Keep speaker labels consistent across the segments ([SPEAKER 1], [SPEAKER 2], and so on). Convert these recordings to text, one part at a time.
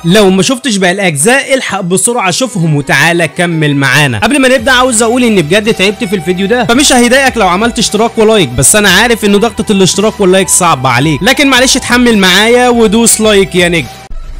[SPEAKER 1] لو ما شفتش باقي الاجزاء الحق بسرعه شوفهم وتعالى كمل معانا قبل ما نبدا عاوز اقول ان بجد تعبت في الفيديو ده فمش هيضايقك لو عملت اشتراك ولايك بس انا عارف ان ضغطه الاشتراك واللايك صعبه عليك لكن معلش اتحمل معايا ودوس لايك يا نجم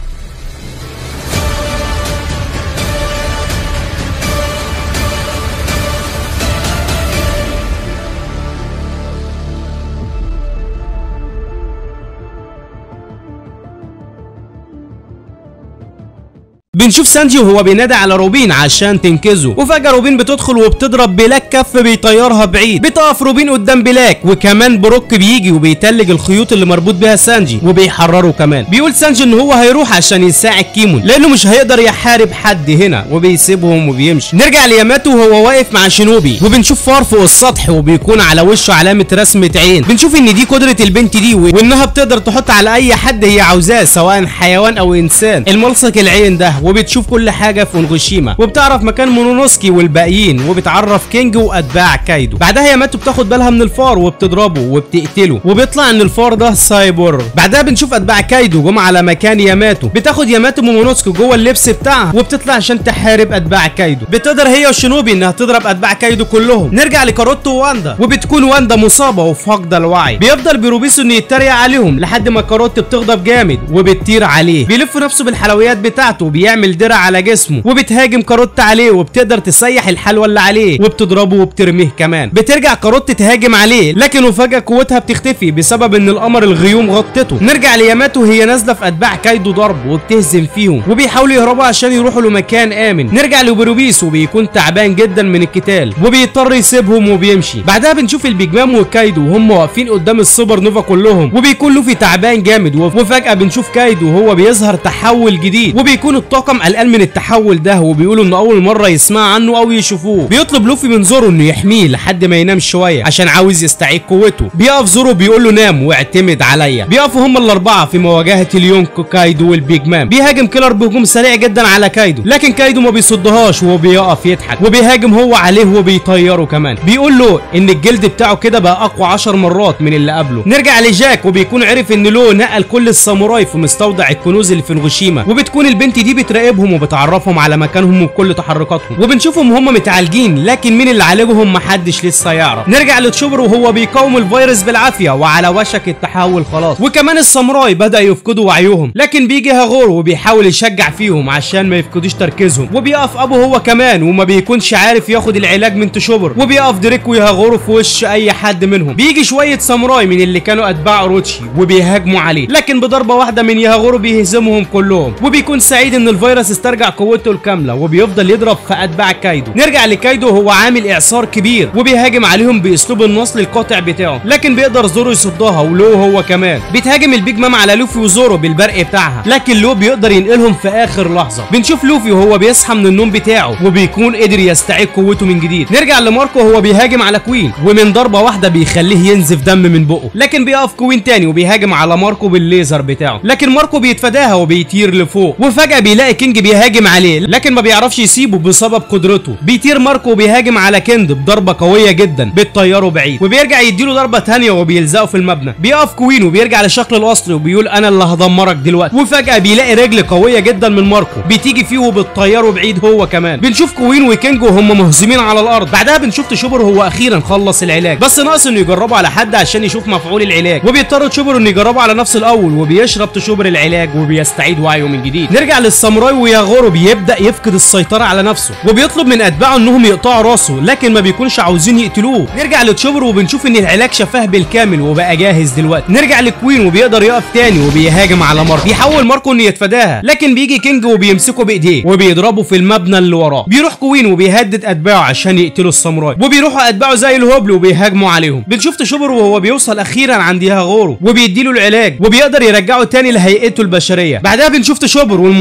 [SPEAKER 1] بنشوف سانجي وهو بينادي على روبين عشان تنقذه وفجاه روبين بتدخل وبتضرب بلاك كف بيطيرها بعيد بتقف روبين قدام بلاك وكمان بروك بيجي وبيتلج الخيوط اللي مربوط بيها سانجي وبيحرره كمان بيقول سانجي ان هو هيروح عشان يساعد كيمون لانه مش هيقدر يحارب حد هنا وبيسيبهم وبيمشي نرجع لياماتو وهو واقف مع شينوبي وبنشوف فار فوق السطح وبيكون على وشه علامه رسمه عين بنشوف ان دي قدره البنت دي وانها بتقدر تحط على اي حد هي عاوزاه سواء حيوان او انسان الملصق العين ده وبتشوف كل حاجه في اونغوشيما وبتعرف مكان مونونوسكي والباقيين وبتعرف كينج واتباع كايدو بعدها ياماتو بتاخد بالها من الفار وبتضربه وبتقتله وبيطلع ان الفار ده سايبور بعدها بنشوف اتباع كايدو جم على مكان ياماتو بتاخد ياماتو مونونوسكي جوه اللبس بتاعها وبتطلع عشان تحارب اتباع كايدو بتقدر هي وشينوبي انها تضرب اتباع كايدو كلهم نرجع لكاروتو وواندا وبتكون واندا مصابه وفاقده الوعي بيفضل بيروبيسو انه يتريق عليهم لحد ما كاروتو بتغضب جامد وبتطير عليه بيلف نفسه بالحلويات بتاعته وبيعمل درع على جسمه وبتهاجم كاروت عليه وبتقدر تسيح الحلوى اللي عليه وبتضربه وبترميه كمان بترجع كاروت تهاجم عليه لكن وفجاه قوتها بتختفي بسبب ان القمر الغيوم غطته نرجع لياماتو وهي نازله في اتباع كايدو ضرب وبتهزم فيهم وبيحاولوا يهربوا عشان يروحوا لمكان امن نرجع لبروبيس وبيكون تعبان جدا من القتال وبيضطر يسيبهم وبيمشي بعدها بنشوف البيجمام وكايدو وهم واقفين قدام السوبر نوفا كلهم وبيكون لوفي تعبان جامد وفجاه بنشوف كايدو وهو بيظهر تحول جديد وبيكون الطاقم قلقان من التحول ده وبيقولوا انه اول مره يسمع عنه او يشوفوه بيطلب لوفي من زورو انه يحميه لحد ما ينام شويه عشان عاوز يستعيد قوته بيقف زورو بيقول له نام واعتمد عليا بيقفوا هم الاربعه في مواجهه اليونكو كايدو والبيج مان بيهاجم كيلر بهجوم سريع جدا على كايدو لكن كايدو ما بيصدهاش وهو بيقف يضحك وبيهاجم هو عليه وبيطيره كمان بيقول له ان الجلد بتاعه كده بقى اقوى 10 مرات من اللي قبله نرجع لجاك وبيكون عرف ان لو نقل كل الساموراي في مستودع الكنوز اللي في نوغوشيما وبتكون البنت دي بتراقبهم وبتعرفهم على مكانهم وكل تحركاتهم وبنشوفهم هم متعالجين لكن مين اللي عالجهم محدش لسه يعرف نرجع لتشوبر وهو بيقاوم الفيروس بالعافيه وعلى وشك التحول خلاص وكمان الساموراي بدا يفقدوا وعيهم لكن بيجي هاغورو وبيحاول يشجع فيهم عشان ما يفقدوش تركيزهم وبيقف ابو هو كمان وما بيكونش عارف ياخد العلاج من تشوبر وبيقف دريك ويهاغورو في وش اي حد منهم بيجي شويه ساموراي من اللي كانوا اتباع روتشي وبيهاجموا عليه لكن بضربه واحده من يهاغورو بيهزمهم كلهم وبيكون سعيد ان الفيروس استرجع قوته الكامله وبيفضل يضرب في اتباع كايدو نرجع لكايدو هو عامل اعصار كبير وبيهاجم عليهم باسلوب النصل القاطع بتاعه لكن بيقدر زورو يصدها ولو هو كمان بيتهاجم البيج مام على لوفي وزورو بالبرق بتاعها لكن لو بيقدر ينقلهم في اخر لحظه بنشوف لوفي وهو بيصحى من النوم بتاعه وبيكون قدر يستعيد قوته من جديد نرجع لماركو وهو بيهاجم على كوين ومن ضربه واحده بيخليه ينزف دم من بقه لكن بيقف كوين تاني وبيهاجم على ماركو بالليزر بتاعه لكن ماركو بيتفاداها وبيطير لفوق وفجاه بيلاقي كينج بيهاجم عليه لكن ما بيعرفش يسيبه بسبب قدرته بيطير ماركو وبيهاجم على كيند بضربه قويه جدا بتطيره بعيد وبيرجع يديله ضربه تانية وبيلزقه في المبنى بيقف كوين وبيرجع لشكل الاصلي وبيقول انا اللي هدمرك دلوقتي وفجاه بيلاقي رجل قويه جدا من ماركو بتيجي فيه وبتطيره بعيد هو كمان بنشوف كوين وكينج وهم مهزمين على الارض بعدها بنشوف تشوبر هو اخيرا خلص العلاج بس ناقص انه يجربه على حد عشان يشوف مفعول العلاج وبيضطر تشوبر انه يجربه على نفسه الاول وبيشرب تشوبر العلاج وبيستعيد وعيه من جديد نرجع للساموراي وياغورو بيبدا يفقد السيطره على نفسه وبيطلب من اتباعه انهم يقطعوا راسه لكن ما بيكونش عاوزين يقتلوه نرجع لتشوبر وبنشوف ان العلاج شفاه بالكامل وبقى جاهز دلوقتي نرجع لكوين وبيقدر يقف تاني وبيهاجم على ماركو بيحاول ماركو انه يتفاداها لكن بيجي كينج وبيمسكه بايديه وبيضربه في المبنى اللي وراه بيروح كوين وبيهدد اتباعه عشان يقتلوا الساموراي وبيروحوا اتباعه زي الهبل وبيهاجموا عليهم بنشوف تشوبر وهو بيوصل اخيرا عند ياغورو وبيديله العلاج وبيقدر يرجعه تاني لهيئته البشريه بعدها بنشوف تشوبر والمساعدين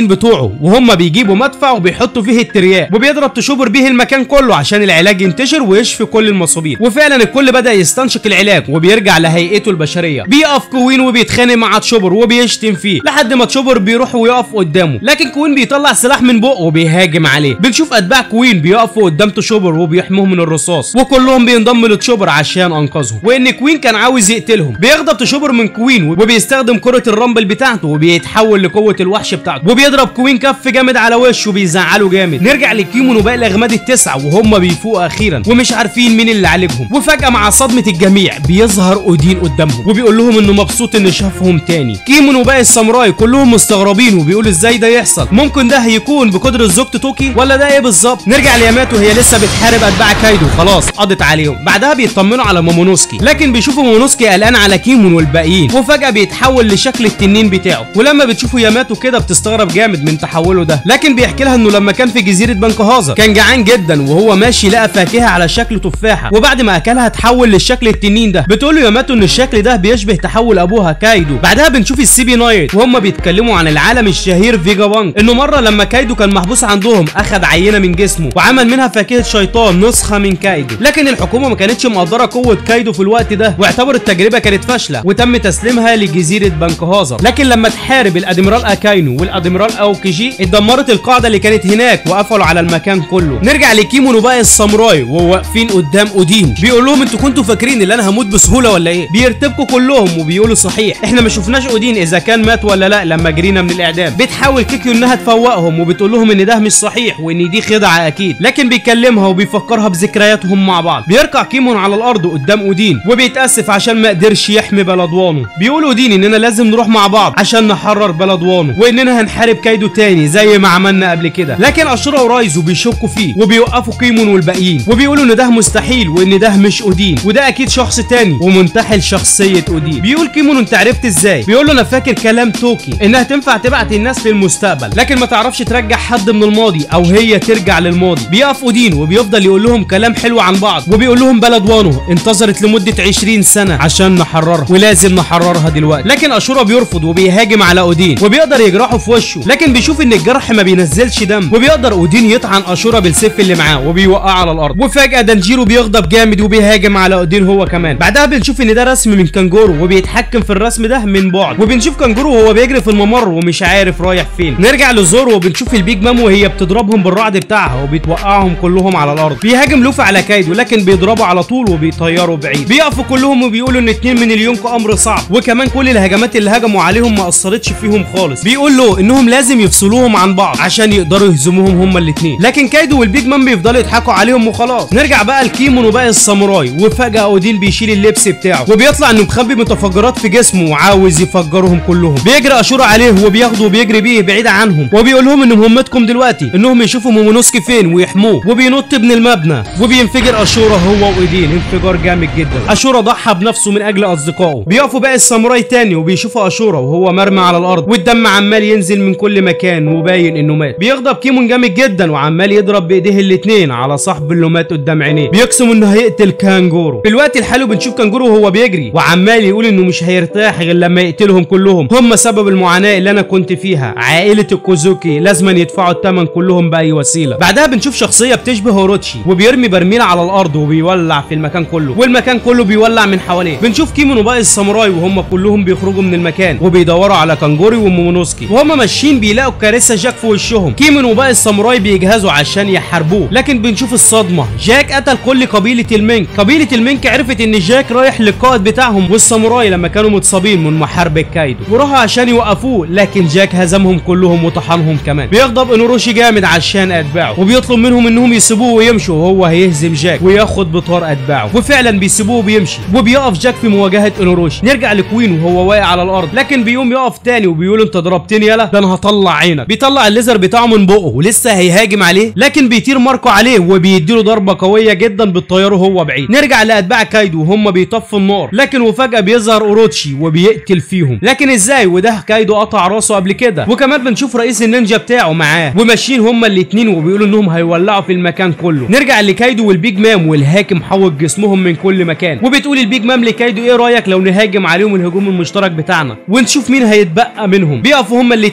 [SPEAKER 1] المساعدين بتوعه وهم بيجيبوا مدفع وبيحطوا فيه الترياق وبيضرب تشوبر بيه المكان كله عشان العلاج ينتشر ويشفي كل المصابين وفعلا الكل بدا يستنشق العلاج وبيرجع لهيئته البشريه بيقف كوين وبيتخانق مع تشوبر وبيشتم فيه لحد ما تشوبر بيروح ويقف قدامه لكن كوين بيطلع سلاح من بقه وبيهاجم عليه بنشوف اتباع كوين بيقفوا قدام تشوبر وبيحموه من الرصاص وكلهم بينضموا لتشوبر عشان انقذهم وان كوين كان عاوز يقتلهم بيغضب تشوبر من كوين وبيستخدم كره الرامبل بتاعته وبيتحول لقوه الوحش بتاعته وبيضرب كوين كف جامد على وشه وبيزعله جامد نرجع لكيمون وباقي الاغماد التسعه وهم بيفوقوا اخيرا ومش عارفين مين اللي عالجهم وفجاه مع صدمه الجميع بيظهر اودين قدامهم وبيقول لهم انه مبسوط انه شافهم تاني كيمون وباقي الساموراي كلهم مستغربين وبيقولوا ازاي ده يحصل ممكن ده هيكون بقدره زوجة توكي ولا ده ايه بالظبط نرجع لياماتو هي لسه بتحارب اتباع كايدو خلاص قضت عليهم بعدها بيطمنوا على مومونوسكي لكن بيشوفوا مومونوسكي قلقان على كيمون والباقيين وفجاه بيتحول لشكل التنين بتاعه ولما بتشوفوا ياماتو كده بتستغرب جامد من تحوله ده لكن بيحكي لها انه لما كان في جزيره بنكهازا كان جعان جدا وهو ماشي لقى فاكهه على شكل تفاحه وبعد ما اكلها اتحول للشكل التنين ده بتقول له ياماتو ان الشكل ده بيشبه تحول ابوها كايدو بعدها بنشوف السي بي نايت وهم بيتكلموا عن العالم الشهير فيجا بانك انه مره لما كايدو كان محبوس عندهم اخذ عينه من جسمه وعمل منها فاكهه شيطان نسخه من كايدو لكن الحكومه ما كانتش مقدره قوه كايدو في الوقت ده واعتبر التجربه كانت فاشله وتم تسليمها لجزيره بنكهازا لكن لما تحارب الادميرال اكاينو والادميرال اوكيجي اتدمرت القاعده اللي كانت هناك وقفلوا على المكان كله نرجع لكيمون وباقي الساموراي وهو واقفين قدام اودين بيقول لهم انتوا كنتوا فاكرين ان انا هموت بسهوله ولا ايه بيرتبكوا كلهم وبيقولوا صحيح احنا ما شفناش اودين اذا كان مات ولا لا لما جرينا من الاعدام بتحاول كيكيو انها تفوقهم وبتقول لهم ان ده مش صحيح وان دي خدعه اكيد لكن بيكلمها وبيفكرها بذكرياتهم مع بعض بيركع كيمون على الارض قدام اودين وبيتاسف عشان ما قدرش يحمي بلدوانه بيقول اودين اننا لازم نروح مع بعض عشان نحرر بلدوانه واننا هنحارب كايدو تاني زي ما عملنا قبل كده لكن اشورا ورايزو بيشكوا فيه وبيوقفوا كيمون والباقيين وبيقولوا ان ده مستحيل وان ده مش اودين وده اكيد شخص تاني ومنتحل شخصيه اودين بيقول كيمون انت عرفت ازاي بيقول له انا فاكر كلام توكي انها تنفع تبعت الناس للمستقبل لكن ما تعرفش ترجع حد من الماضي او هي ترجع للماضي بيقف اودين وبيفضل يقول لهم كلام حلو عن بعض وبيقول لهم بلد وانو انتظرت لمده 20 سنه عشان نحررها ولازم نحررها دلوقتي لكن اشورا بيرفض وبيهاجم على اودين وبيقدر يجرحه في وشه لكن بيشوف ان الجرح ما بينزلش دم وبيقدر اودين يطعن اشورا بالسيف اللي معاه وبيوقعه على الارض وفجاه دانجيرو بيغضب جامد وبيهاجم على اودين هو كمان بعدها بنشوف ان ده رسم من كانجورو وبيتحكم في الرسم ده من بعد وبنشوف كانجورو وهو بيجري في الممر ومش عارف رايح فين نرجع لزورو وبنشوف البيج مام وهي بتضربهم بالرعد بتاعها وبتوقعهم كلهم على الارض بيهاجم لوفي على كايدو لكن بيضربه على طول وبيطيره بعيد بيقفوا كلهم وبيقولوا ان اتنين من اليونكو امر صعب وكمان كل الهجمات اللي هجموا عليهم ما اثرتش فيهم خالص بيقول له انهم لازم يفصلوهم عن بعض عشان يقدروا يهزموهم هما الاثنين لكن كايدو والبيج مان بيفضلوا يضحكوا عليهم وخلاص نرجع بقى لكيمون وباقي الساموراي وفجاه اودين بيشيل اللبس بتاعه وبيطلع انه مخبي متفجرات في جسمه وعاوز يفجرهم كلهم بيجري اشورا عليه وبياخده وبيجري بيه بعيد عنهم وبيقول لهم ان مهمتكم دلوقتي انهم يشوفوا مومونوسكي فين ويحموه وبينط من المبنى وبينفجر اشورا هو وايدين انفجار جامد جدا اشورا ضحى بنفسه من اجل اصدقائه بيقفوا باقي الساموراي تاني وبيشوفوا اشورا وهو مرمى على الارض والدم عمال ينزل من كل مكان وباين انه مات بيغضب كيمون جامد جدا وعمال يضرب بايديه الاتنين على صاحب اللي مات قدام عينيه بيقسم انه هيقتل كانجورو في الوقت الحالي بنشوف كانجورو وهو بيجري وعمال يقول انه مش هيرتاح غير لما يقتلهم كلهم هم سبب المعاناه اللي انا كنت فيها عائله الكوزوكي لازما يدفعوا الثمن كلهم باي وسيله بعدها بنشوف شخصيه بتشبه هوروتشي وبيرمي برميل على الارض وبيولع في المكان كله والمكان كله بيولع من حواليه بنشوف كيمون وباقي الساموراي وهم كلهم بيخرجوا من المكان وبيدوروا على كانجوري ومومونوسكي وهم ماشيين بيلاقوا كارثه جاك في وشهم كيمون وباقي الساموراي بيجهزوا عشان يحاربوه لكن بنشوف الصدمه جاك قتل كل قبيله المنك قبيله المنك عرفت ان جاك رايح للقائد بتاعهم والساموراي لما كانوا متصابين من محاربه كايدو وراحوا عشان يوقفوه لكن جاك هزمهم كلهم وطحنهم كمان بيغضب انوروشي جامد عشان اتباعه وبيطلب منهم انهم يسيبوه ويمشوا وهو هيهزم جاك وياخد بطار اتباعه وفعلا بيسيبوه وبيمشي وبيقف جاك في مواجهه انوروشي نرجع لكوين وهو واقع على الارض لكن بيقوم يقف تاني وبيقول انت ضربتني يالا ده انا هطلع عينك بيطلع الليزر بتاعه من بقه ولسه هيهاجم عليه لكن بيطير ماركو عليه وبيديله ضربه قويه جدا بالطياره وهو بعيد نرجع لاتباع كايدو وهم بيطفوا النار لكن وفجاه بيظهر اوروتشي وبيقتل فيهم لكن ازاي وده كايدو قطع راسه قبل كده وكمان بنشوف رئيس النينجا بتاعه معاه وماشيين هما الاتنين وبيقولوا انهم هيولعوا في المكان كله نرجع لكايدو والبيج مام والهاكم حوط جسمهم من كل مكان وبتقول البيج مام لكايدو ايه رايك لو نهاجم عليهم الهجوم المشترك بتاعنا ونشوف مين هيتبقى منهم بيقفوا هما الاتنين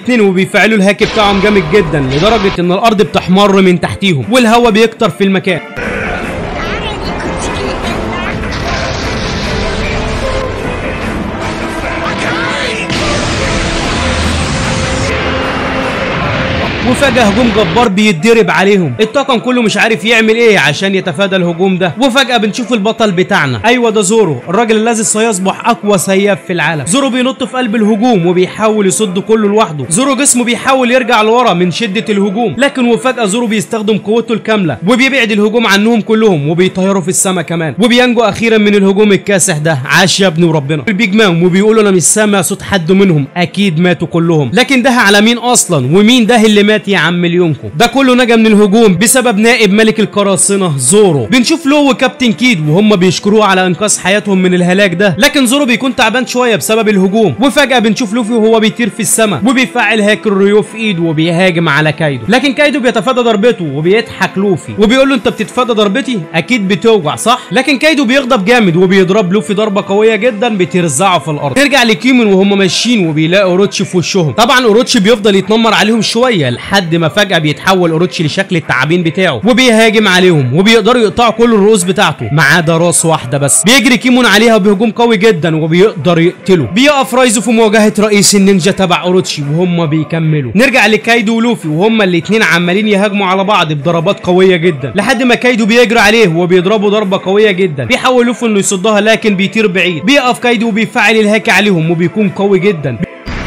[SPEAKER 1] وبيفعلوا الهاك بتاعهم جامد جدا لدرجه ان الارض بتحمر من تحتيهم والهواء بيكتر في المكان
[SPEAKER 2] 誰に口切れてんだ
[SPEAKER 1] وفجأة هجوم جبار بيتضرب عليهم الطاقم كله مش عارف يعمل ايه عشان يتفادى الهجوم ده وفجأة بنشوف البطل بتاعنا ايوه ده زورو الراجل الذي سيصبح اقوى سياف في العالم زورو بينط في قلب الهجوم وبيحاول يصد كله لوحده زورو جسمه بيحاول يرجع لورا من شدة الهجوم لكن وفجأة زورو بيستخدم قوته الكاملة وبيبعد الهجوم عنهم كلهم وبيطيروا في السما كمان وبينجو اخيرا من الهجوم الكاسح ده عاش يا ابني وربنا البيج مان وبيقولوا انا مش سامع صوت حد منهم اكيد ماتوا كلهم لكن ده على مين اصلا ومين ده اللي مات يا عم مليونكم ده كله نجا من الهجوم بسبب نائب ملك القراصنه زورو بنشوف لو وكابتن كيد وهم بيشكروه على انقاذ حياتهم من الهلاك ده لكن زورو بيكون تعبان شويه بسبب الهجوم وفجاه بنشوف لوفي وهو بيطير في السماء وبيفعل هاك الريو في ايده وبيهاجم على كايدو لكن كايدو بيتفادى ضربته وبيضحك لوفي وبيقول له انت بتتفادى ضربتي اكيد بتوجع صح لكن كايدو بيغضب جامد وبيضرب لوفي ضربه قويه جدا بترزعه في الارض ترجع لكيمون وهم ماشيين وبيلاقوا اوروتشي في وشهم طبعا اوروتشي بيفضل يتنمر عليهم شويه لحد ما فجاه بيتحول اوروتشي لشكل التعابين بتاعه وبيهاجم عليهم وبيقدروا يقطعوا كل الرؤوس بتاعته ما عدا راس واحده بس بيجري كيمون عليها بهجوم قوي جدا وبيقدر يقتله بيقف رايزو في مواجهه رئيس النينجا تبع اوروتشي وهم بيكملوا نرجع لكايدو ولوفي وهما الاتنين عمالين يهاجموا على بعض بضربات قويه جدا لحد ما كايدو بيجري عليه وبيضربه ضربه قويه جدا بيحاول لوفي انه يصدها لكن بيطير بعيد بيقف كايدو وبيفعل الهاك عليهم وبيكون قوي جدا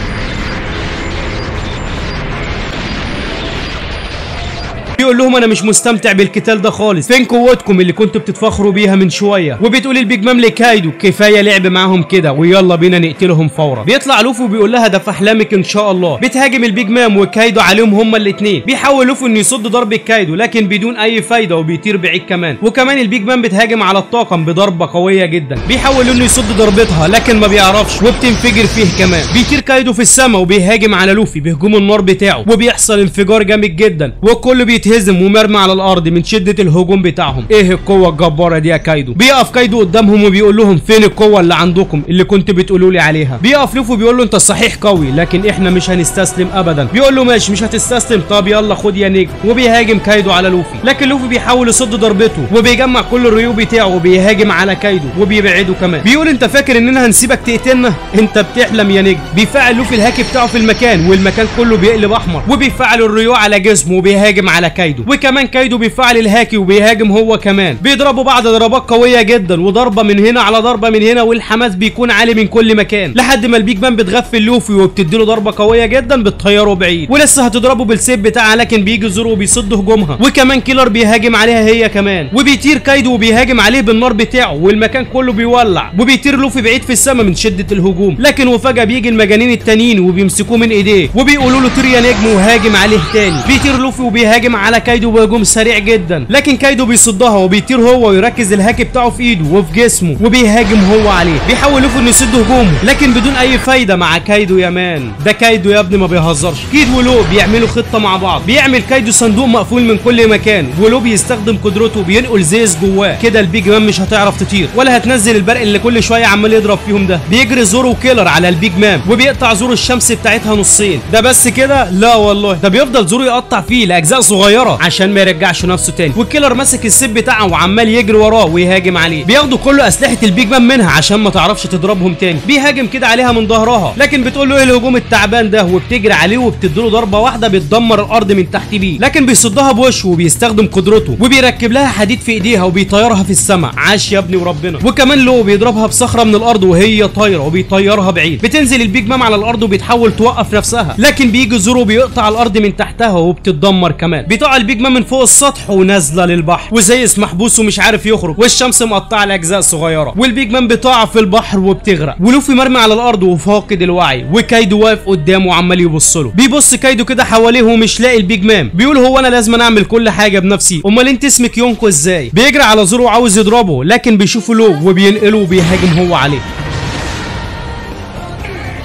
[SPEAKER 1] بيقول لهم انا مش مستمتع بالقتال ده خالص فين قوتكم اللي كنتوا بتتفخروا بيها من شويه وبتقول البيج مام لكايدو كفايه لعب معاهم كده ويلا بينا نقتلهم فورا بيطلع لوفي وبيقول لها ده في احلامك ان شاء الله بتهاجم البيج مام وكايدو عليهم هما الاثنين بيحاول لوفي انه يصد ضرب كايدو لكن بدون اي فايده وبيطير بعيد كمان وكمان البيج مان بتهاجم على الطاقم بضربه قويه جدا بيحاول انه يصد ضربتها لكن ما بيعرفش وبتنفجر فيه كمان بيطير كايدو في السماء وبيهاجم على لوفي بهجوم النار بتاعه وبيحصل انفجار جامد جدا والكل بيتهزم ومرمي على الارض من شده الهجوم بتاعهم ايه القوه الجباره دي يا كايدو بيقف كايدو قدامهم وبيقول لهم فين القوه اللي عندكم اللي كنت بتقولوا لي عليها بيقف لوفي بيقول له انت صحيح قوي لكن احنا مش هنستسلم ابدا بيقول له ماشي مش هتستسلم طب يلا خد يا نجم وبيهاجم كايدو على لوفي لكن لوفي بيحاول يصد ضربته وبيجمع كل الريو بتاعه وبيهاجم على كايدو وبيبعده كمان بيقول انت فاكر اننا هنسيبك تقتلنا انت بتحلم يا نجم بيفعل لوفي الهاك بتاعه في المكان والمكان كله بيقلب احمر وبيفعل الريو على جسمه وبيهاجم على كايدو وكمان كايدو بيفعل الهاكي وبيهاجم هو كمان بيضربوا بعض ضربات قويه جدا وضربه من هنا على ضربه من هنا والحماس بيكون عالي من كل مكان لحد ما البيج مان بتغفل لوفي وبتديله ضربه قويه جدا بتطيره بعيد ولسه هتضربه بالسيف بتاعها لكن بيجي زورو وبيصد هجومها وكمان كيلر بيهاجم عليها هي كمان وبيطير كايدو وبيهاجم عليه بالنار بتاعه والمكان كله بيولع وبيطير لوفي بعيد في السماء من شده الهجوم لكن وفجاه بيجي المجانين التانيين وبيمسكوه من ايديه وبيقولوا له طير يا نجم وهاجم عليه تاني بيطير لوفي وبيهاجم على كايدو بهجوم سريع جدا لكن كايدو بيصدها وبيطير هو ويركز الهاك بتاعه في ايده وفي جسمه وبيهاجم هو عليه بيحاول لوفي انه يسد هجومه لكن بدون اي فايده مع كايدو يا مان ده كايدو يا ابني ما بيهزرش كيد ولو بيعملوا خطه مع بعض بيعمل كايدو صندوق مقفول من كل مكان ولو بيستخدم قدرته بينقل زيز جواه كده البيج مان مش هتعرف تطير ولا هتنزل البرق اللي كل شويه عمال يضرب فيهم ده بيجري زورو وكيلر على البيج مان وبيقطع زورو الشمس بتاعتها نصين ده بس كده لا والله ده بيفضل زورو يقطع فيه لاجزاء صغيره عشان ما يرجعش نفسه تاني والكيلر ماسك السيف بتاعه وعمال يجري وراه ويهاجم عليه بياخدوا كل اسلحه البيج مان منها عشان ما تعرفش تضربهم تاني بيهاجم كده عليها من ظهرها لكن بتقول له ايه الهجوم التعبان ده وبتجري عليه وبتديله ضربه واحده بتدمر الارض من تحت بيه لكن بيصدها بوشه وبيستخدم قدرته وبيركب لها حديد في ايديها وبيطيرها في السماء عاش يا ابني وربنا وكمان لو بيضربها بصخره من الارض وهي طايره وبيطيرها بعيد بتنزل البيج مام على الارض وبتحاول توقف نفسها لكن بيجي زورو بيقطع الارض من تحتها وبتتدمر كمان بيطلع البيج مام من فوق السطح ونازله للبحر وزيس محبوس ومش عارف يخرج والشمس مقطعه لاجزاء صغيره والبيج مان بتقع في البحر وبتغرق ولوفي مرمي على الارض وفاقد الوعي وكايدو واقف قدامه وعمال يبص له بيبص كايدو كده حواليه ومش لاقي البيج مان بيقول هو انا لازم اعمل كل حاجه بنفسي امال انت اسمك يونكو ازاي بيجري على زورو وعاوز يضربه لكن بيشوفه لو وبينقله وبيهاجم هو عليه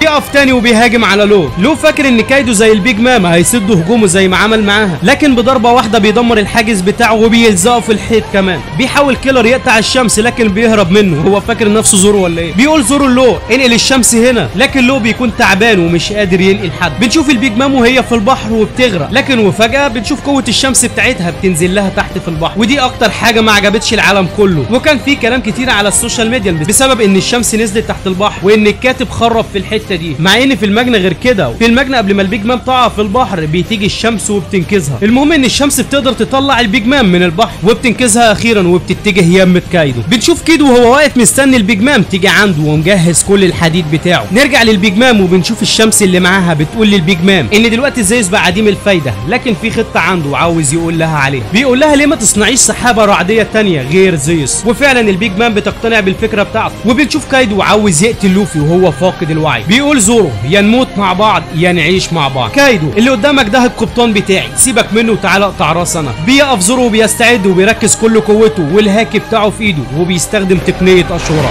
[SPEAKER 1] يقف تاني وبيهاجم على لو لو فاكر ان كايدو زي البيج مام هيسد هجومه زي ما عمل معاها لكن بضربه واحده بيدمر الحاجز بتاعه وبيلزقه في الحيط كمان بيحاول كيلر يقطع الشمس لكن بيهرب منه هو فاكر نفسه زورو ولا ايه بيقول زورو لو انقل الشمس هنا لكن لو بيكون تعبان ومش قادر ينقل حد بنشوف البيج مام وهي في البحر وبتغرق لكن وفجاه بنشوف قوه الشمس بتاعتها بتنزل لها تحت في البحر ودي اكتر حاجه ما عجبتش العالم كله وكان في كلام كتير على السوشيال ميديا بسبب ان الشمس نزلت تحت البحر وان الكاتب خرب في الحته دي مع ان في المجنى غير كده في المجنى قبل ما البيج مام تقع في البحر بتيجي الشمس وبتنقذها المهم ان الشمس بتقدر تطلع البيج مام من البحر وبتنقذها اخيرا وبتتجه يمة كايدو بنشوف كيدو وهو واقف مستني البيج مام تيجي عنده ومجهز كل الحديد بتاعه نرجع للبيج مام وبنشوف الشمس اللي معاها بتقول للبيج مام ان دلوقتي زيوس بقى عديم الفايده لكن في خطه عنده وعاوز يقول لها عليها بيقول لها ليه ما تصنعيش سحابه رعديه تانية غير زيوس وفعلا البيج مام بتقتنع بالفكره بتاعته وبنشوف كايدو عاوز يقتل لوفي وهو فاقد الوعي بيقول زورو يا نموت مع بعض يا نعيش مع بعض كايدو اللي قدامك ده القبطان بتاعي سيبك منه وتعالى اقطع راس انا بيقف زورو وبيستعد وبيركز كل قوته والهاكي بتاعه في ايده وبيستخدم تقنيه اشورا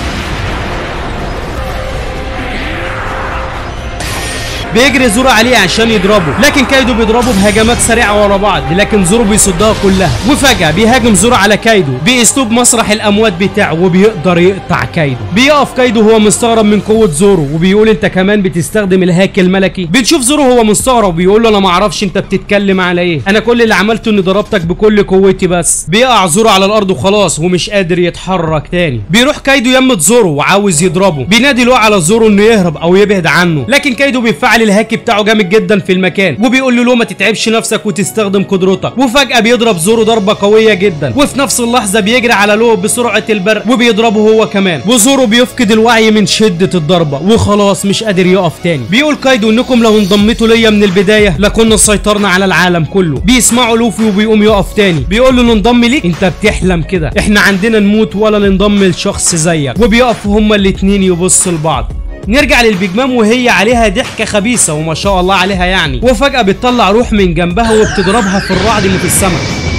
[SPEAKER 1] بيجري زورو عليه عشان يضربه لكن كايدو بيضربه بهجمات سريعه ورا بعض لكن زورو بيصدها كلها وفجاه بيهاجم زورو على كايدو باسلوب مسرح الاموات بتاعه وبيقدر يقطع كايدو بيقف كايدو هو مستغرب من قوه زورو وبيقول انت كمان بتستخدم الهاك الملكي بنشوف زورو هو مستغرب وبيقول له انا ما اعرفش انت بتتكلم على ايه انا كل اللي عملته اني ضربتك بكل قوتي بس بيقع زورو على الارض وخلاص ومش قادر يتحرك تاني بيروح كايدو يمة زورو وعاوز يضربه بينادي له على زورو انه يهرب او يبعد عنه لكن كايدو بيفعل الهاك بتاعه جامد جدا في المكان وبيقول له لو ما تتعبش نفسك وتستخدم قدرتك وفجاه بيضرب زورو ضربه قويه جدا وفي نفس اللحظه بيجري على لو بسرعه البرق وبيضربه هو كمان وزورو بيفقد الوعي من شده الضربه وخلاص مش قادر يقف تاني بيقول كايدو انكم لو انضميتوا ليا من البدايه لكنا سيطرنا على العالم كله بيسمعوا لوفي وبيقوم يقف تاني بيقول له ننضم ليك انت بتحلم كده احنا عندنا نموت ولا ننضم لشخص زيك وبيقفوا هما الاتنين يبصوا لبعض نرجع للبيج مام وهي عليها ضحكه خبيثه وما شاء الله عليها يعني وفجاه بتطلع روح من جنبها وبتضربها في الرعد اللي في السماء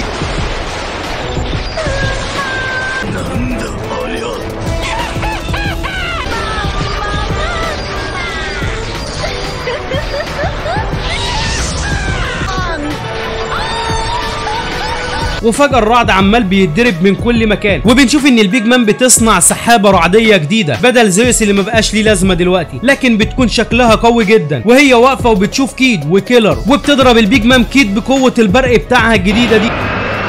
[SPEAKER 1] وفجأة الرعد عمال بيتضرب من كل مكان وبنشوف ان البيج مان بتصنع سحابة رعدية جديدة بدل زيوس اللي مبقاش ليه لازمة دلوقتي لكن بتكون شكلها قوي جدا وهي واقفة وبتشوف كيد وكيلر وبتضرب البيج مان كيد بقوة البرق بتاعها الجديدة دي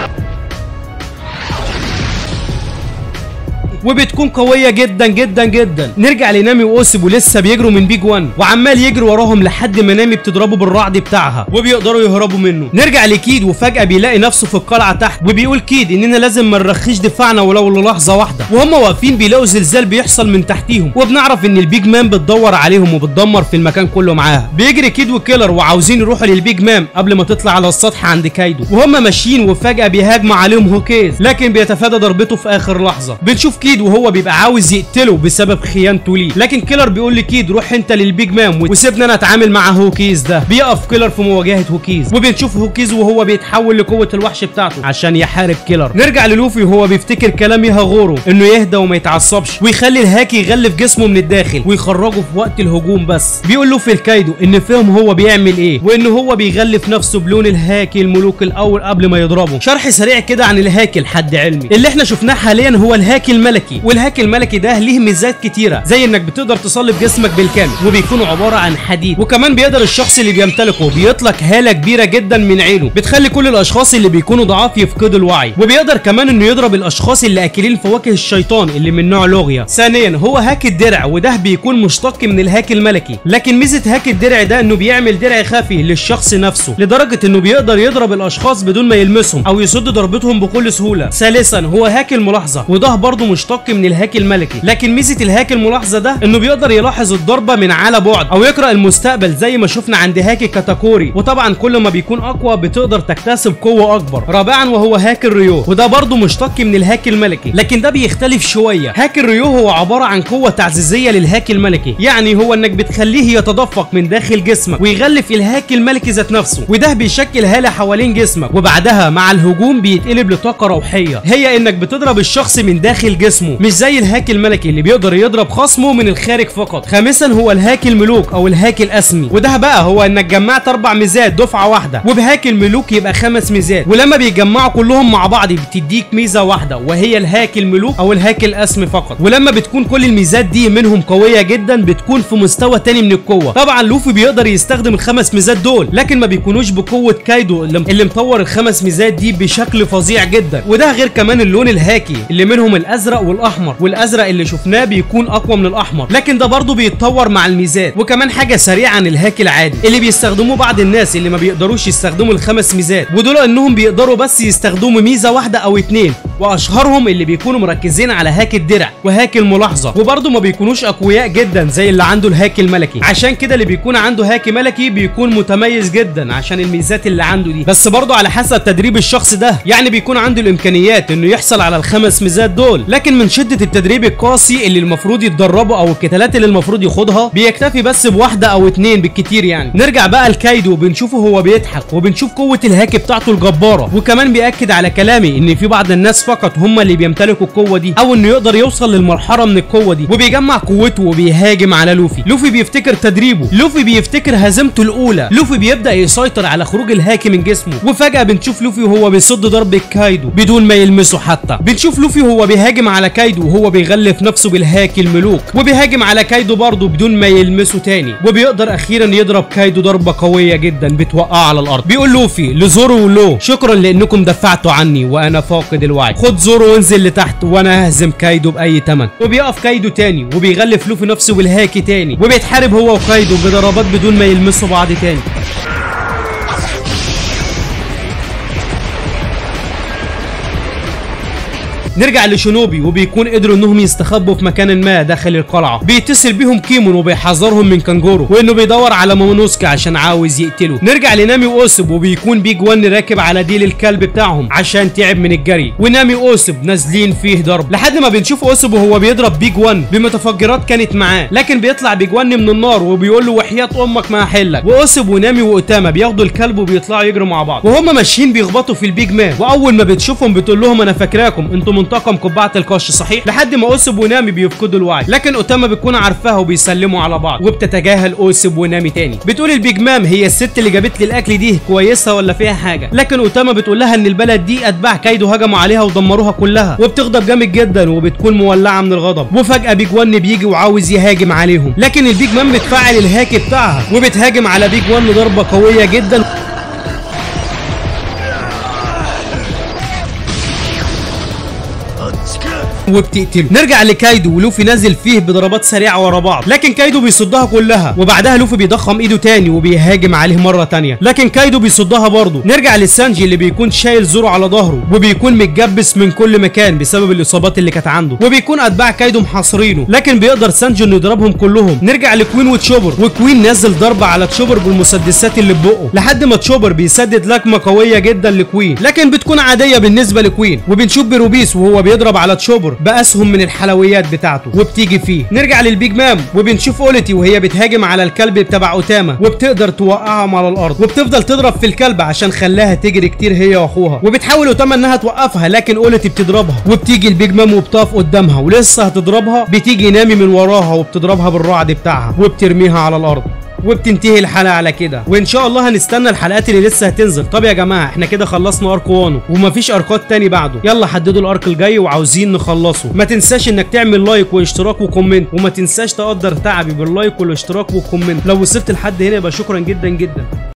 [SPEAKER 1] وبتكون قوية جدا جدا جدا نرجع لنامي واوسب ولسه بيجروا من بيج 1 وعمال يجري وراهم لحد ما نامي بتضربه بالرعد بتاعها وبيقدروا يهربوا منه نرجع لكيد وفجأة بيلاقي نفسه في القلعة تحت وبيقول كيد اننا لازم ما نرخيش دفاعنا ولو للحظة واحدة وهم واقفين بيلاقوا زلزال بيحصل من تحتيهم وبنعرف ان البيج مان بتدور عليهم وبتدمر في المكان كله معاها بيجري كيد وكيلر وعاوزين يروحوا للبيج مام قبل ما تطلع على السطح عند كايدو وهم ماشيين وفجأة بيهاجم عليهم هوكيز لكن بيتفادى ضربته في اخر لحظة بنشوف كيد وهو بيبقى عاوز يقتله بسبب خيانته ليه لكن كيلر بيقول لكيد روح انت للبيج مام وسيبني انا اتعامل مع هوكيز ده بيقف كيلر في مواجهه هوكيز وبنشوف هوكيز وهو بيتحول لقوه الوحش بتاعته عشان يحارب كيلر نرجع للوفي وهو بيفتكر كلام يهاغورو انه يهدى وما يتعصبش ويخلي الهاكي يغلف جسمه من الداخل ويخرجه في وقت الهجوم بس بيقول لوفي الكايدو ان فهم هو بيعمل ايه وان هو بيغلف نفسه بلون الهاكي الملوك الاول قبل ما يضربه شرح سريع كده عن الهاكي لحد علمي اللي احنا شفناه حاليا هو الهاكي الملكي والهاكي الملكي ده ليه ميزات كتيره زي انك بتقدر تصلب جسمك بالكامل وبيكونوا عباره عن حديد وكمان بيقدر الشخص اللي بيمتلكه بيطلق هاله كبيره جدا من عينه بتخلي كل الاشخاص اللي بيكونوا ضعاف يفقدوا الوعي وبيقدر كمان انه يضرب الاشخاص اللي اكلين فواكه الشيطان اللي من نوع لوغيا ثانيا هو هاك الدرع وده بيكون مشتق من الهاك الملكي لكن ميزه هاك الدرع ده انه بيعمل درع خفي للشخص نفسه لدرجه انه بيقدر يضرب الاشخاص بدون ما يلمسهم او يصد ضربتهم بكل سهوله ثالثا هو هاك الملاحظه وده برضه مشتق من الهاك الملكي لكن ميزه الهاك الملاحظه ده انه بيقدر يلاحظ الضربه من على بعد او يقرا المستقبل زي ما شفنا عند هاكي كاتاكوري وطبعا كل ما بيكون اقوى بتقدر تكتسب قوه اكبر رابعا وهو هاك الريو وده برضه مشتق من الهاك الملكي لكن ده بيختلف شويه هاك الريو هو عباره عن قوه تعزيزيه للهاك الملكي يعني هو انك بتخليه يتدفق من داخل جسمك ويغلف الهاك الملكي ذات نفسه وده بيشكل هاله حوالين جسمك وبعدها مع الهجوم بيتقلب لطاقه روحيه هي انك بتضرب الشخص من داخل جسمه جسمه مش زي الهاكي الملكي اللي بيقدر يضرب خصمه من الخارج فقط خامسا هو الهاكي الملوك او الهاكي الاسمي وده بقى هو انك جمعت اربع ميزات دفعه واحده وبهاكي الملوك يبقى خمس ميزات ولما بيجمعوا كلهم مع بعض بتديك ميزه واحده وهي الهاكي الملوك او الهاكي الاسمي فقط ولما بتكون كل الميزات دي منهم قويه جدا بتكون في مستوى تاني من القوه طبعا لوفي بيقدر يستخدم الخمس ميزات دول لكن ما بيكونوش بقوه كايدو اللي اللي مطور الخمس ميزات دي بشكل فظيع جدا وده غير كمان اللون الهاكي اللي منهم الازرق والاحمر والازرق اللي شفناه بيكون اقوى من الاحمر لكن ده برضه بيتطور مع الميزات وكمان حاجه سريعه عن الهاكي العادي اللي بيستخدموه بعض الناس اللي ما بيقدروش يستخدموا الخمس ميزات ودول انهم بيقدروا بس يستخدموا ميزه واحده او اتنين واشهرهم اللي بيكونوا مركزين على هاك الدرع وهاك الملاحظه وبرضه ما بيكونوش اقوياء جدا زي اللي عنده الهاك الملكي عشان كده اللي بيكون عنده هاك ملكي بيكون متميز جدا عشان الميزات اللي عنده دي بس برضه على حسب تدريب الشخص ده يعني بيكون عنده الامكانيات انه يحصل على الخمس ميزات دول لكن من شده التدريب القاسي اللي المفروض يتدربه او القتالات اللي المفروض ياخدها بيكتفي بس بواحده او اتنين بالكتير يعني نرجع بقى لكايدو وبنشوفه هو بيضحك وبنشوف قوه الهاك بتاعته الجباره وكمان بياكد على كلامي ان في بعض الناس فقط هم اللي بيمتلكوا القوه دي او انه يقدر يوصل للمرحله من القوه دي وبيجمع قوته وبيهاجم على لوفي لوفي بيفتكر تدريبه لوفي بيفتكر هزيمته الاولى لوفي بيبدا يسيطر على خروج الهاكي من جسمه وفجاه بنشوف لوفي وهو بيصد ضرب كايدو بدون ما يلمسه حتى بنشوف لوفي وهو بيهاجم على كايدو وهو بيغلف نفسه بالهاكي الملوك وبيهاجم على كايدو برضه بدون ما يلمسه تاني وبيقدر اخيرا يضرب كايدو ضربه قويه جدا بتوقعه على الارض بيقول لوفي لزورو ولو شكرا لانكم دفعتوا عني وانا فاقد الوعي خد زورو وانزل لتحت وانا ههزم كايدو باي ثمن وبيقف كايدو تاني وبيغلف لوفي نفسه بالهاكي تاني وبيتحارب هو وكايدو بضربات بدون ما يلمسوا بعض تاني نرجع لشينوبي وبيكون قدروا انهم يستخبوا في مكان ما داخل القلعه بيتصل بيهم كيمون وبيحذرهم من كانجورو وانه بيدور على مومونوسكي عشان عاوز يقتله نرجع لنامي اوسب وبيكون بيج وان راكب على ديل الكلب بتاعهم عشان تعب من الجري ونامي اوسب نازلين فيه ضرب لحد ما بنشوف اوسب وهو بيضرب بيج وان بمتفجرات كانت معاه لكن بيطلع بيج وان من النار وبيقول له وحياه امك ما هحلك واوسب ونامي واوتاما بياخدوا الكلب وبيطلعوا يجروا مع بعض وهم ماشيين بيخبطوا في البيج مان واول ما بتشوفهم بتقول لهم انا فاكراكم انتم من طاقم قبعه القش صحيح لحد ما اوسب ونامي بيفقدوا الوعي لكن اوتاما بتكون عارفاها وبيسلموا على بعض وبتتجاهل اوسب ونامي تاني بتقول البيج مام هي الست اللي جابت لي الاكل دي كويسه ولا فيها حاجه لكن اوتاما بتقول لها ان البلد دي اتباع كايدو هجموا عليها ودمروها كلها وبتغضب جامد جدا وبتكون مولعه من الغضب وفجاه بيج وان بيجي وعاوز يهاجم عليهم لكن البيج مام بتفعل الهاك بتاعها وبتهاجم على بيج وان ضربه قويه جدا وبتقتله نرجع لكايدو ولوفي نازل فيه بضربات سريعه ورا بعض لكن كايدو بيصدها كلها وبعدها لوفي بيضخم ايده تاني وبيهاجم عليه مره تانية لكن كايدو بيصدها برضه نرجع لسانجي اللي بيكون شايل زورو على ظهره وبيكون متجبس من كل مكان بسبب الاصابات اللي كانت عنده وبيكون اتباع كايدو محاصرينه لكن بيقدر سانجي انه يضربهم كلهم نرجع لكوين وتشوبر وكوين نزل ضربه على تشوبر بالمسدسات اللي في بقه لحد ما تشوبر بيسدد لكمه قويه جدا لكوين لكن بتكون عاديه بالنسبه لكوين وبنشوف بيروبيس وهو بيضرب على تشوبر باسهم من الحلويات بتاعته وبتيجي فيه نرجع للبيج مام وبنشوف اولتي وهي بتهاجم على الكلب تبع اوتاما وبتقدر توقعهم على الارض وبتفضل تضرب في الكلب عشان خلاها تجري كتير هي واخوها وبتحاول اوتاما انها توقفها لكن اولتي بتضربها وبتيجي البيج مام وبتقف قدامها ولسه هتضربها بتيجي نامي من وراها وبتضربها بالرعد بتاعها وبترميها على الارض وبتنتهي الحلقه على كده وان شاء الله هنستنى الحلقات اللي لسه هتنزل طب يا جماعه احنا كده خلصنا ارك وانو ومفيش اركات تاني بعده يلا حددوا الارك الجاي وعاوزين نخلصه ما تنساش انك تعمل لايك واشتراك وكومنت وما تنساش تقدر تعبي باللايك والاشتراك والكومنت لو وصلت لحد هنا يبقى شكرا جدا جدا